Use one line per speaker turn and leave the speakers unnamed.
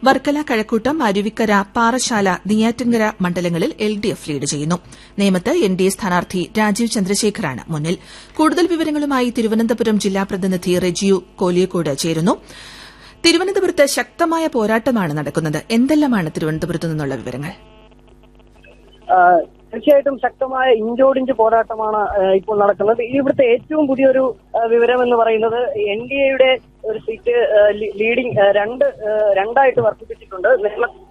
വർക്കല കഴക്കൂട്ടം അരുവിക്കര പാറശാല നെയ്യാറ്റിൻകര മണ്ഡലങ്ങളിൽ L D F lead ചെയ്യുന്നു നേമത്ത് എൻ ഡി എ സ്ഥാനാർത്ഥി രാജീവ് ചന്ദ്രശേഖറാണ് മുന്നിൽ കൂടുതൽ വിവരങ്ങളുമായി തിരുവനന്തപുരം ജില്ലാ പ്രതിനിധി റെജിയു കോലിയക്കോട് ചേരുന്നു തിരുവനന്തപുരത്ത് ശക്തമായ പോരാട്ടമാണ് നടക്കുന്നത് എന്തെല്ലാമാണ് തിരുവനന്തപുരത്ത് നിന്നുള്ള വിവരങ്ങൾ
തീർച്ചയായിട്ടും ശക്തമായ ഇഞ്ചോടിഞ്ച് പോരാട്ടമാണ് ഇപ്പോൾ നടക്കുന്നത് ഇവിടുത്തെ ഏറ്റവും പുതിയൊരു വിവരം എന്ന് പറയുന്നത് എൻ ഡി എയുടെ ഒരു സീറ്റ് ലീഡിംഗ് രണ്ട് രണ്ടായിട്ട് വർദ്ധിപ്പിച്ചിട്ടുണ്ട്